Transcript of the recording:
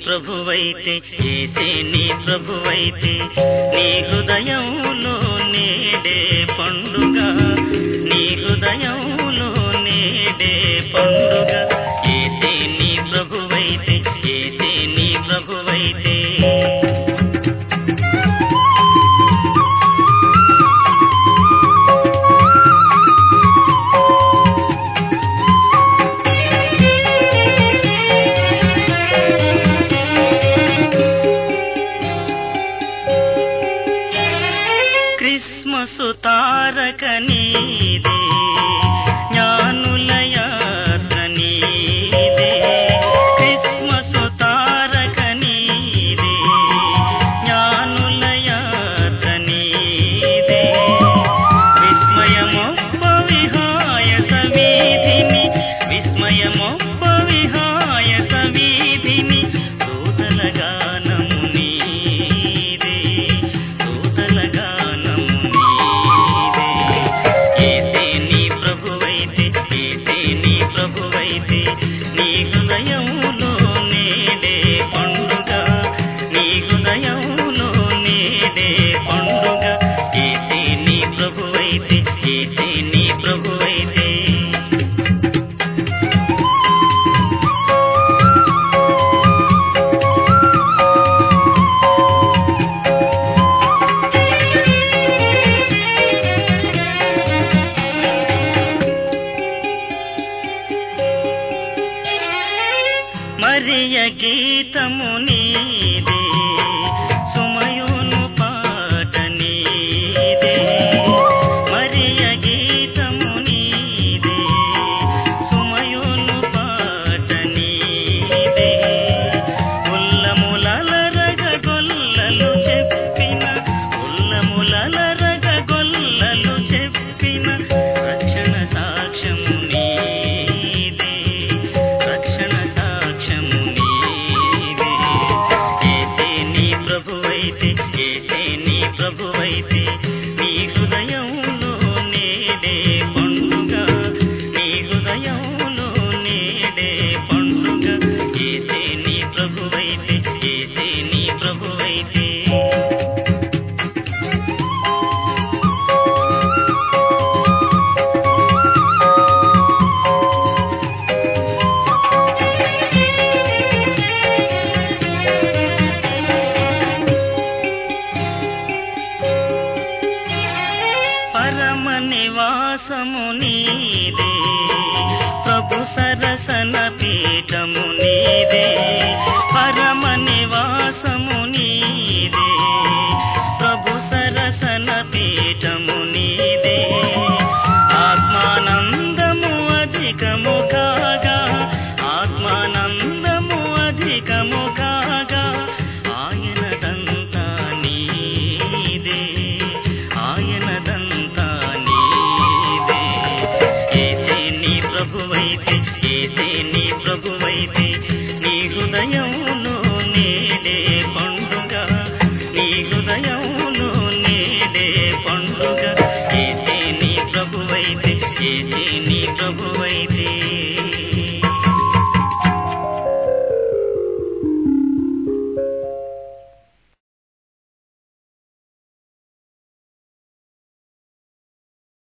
ప్రభువైతే ఏసే నీ ప్రభువైతే నీ హృదయంలో నేడే పండుగ నీ హృదయంలో నేడే పండుగ ఏసే నీ ప్రభువైతే ఏసే నీ ప్రభువైతే క్రిస్మసు తారక నీదే జ్ఞానుల యాత్ర నీదే క్రిస్మసు తారక నీదే జ్ఞానుల యాత్ర నీదే విస్మయమొప్ప విహాయస వీధిని విస్మయమొప్ప విహాయస వీధిని దూతల గానము నీదే దూతల గానము నీదే ఏసే నీ ప్రభువైతే ఏసే నీ ప్రభువైతే నీ హృదయంలో నేడే పండుగ నీ హృదయంలో నేడే పండుగ ఏసే నీ ప్రభువైతే ఏసే నీ ప్రభువైతే మరియ గీతము నీదే సుమయోను పాట నీదే మరియ గీతము నీదే సుమయోను పాట నీదే ఉల్లములల రగగొల్లలు చెప్పిన ఉల్లములల రగగొల్లలు చెప్పిన రక్షణ సాక్ష్యము నీదే రక్షణ సాక్ష్యము నీదే ఏసే నీ ప్రభువైతే ఏసే నీ ప్రభువైతే నీ హృదయంలో నేడే పండుగ నీ హృదయంలో నేడే పండుగ ఏసే నీ ప్రభువైతే ఏసే నీ ప్రభువైతే పరమ నివాసము నీదే ప్రభు సరసన పీఠము నీదే పరమ నివాసము నీదే ప్రభు సరసన పీఠము నీదే ఆత్మానందము అధికము కాగా ఆత్మానందము అధికము కాగా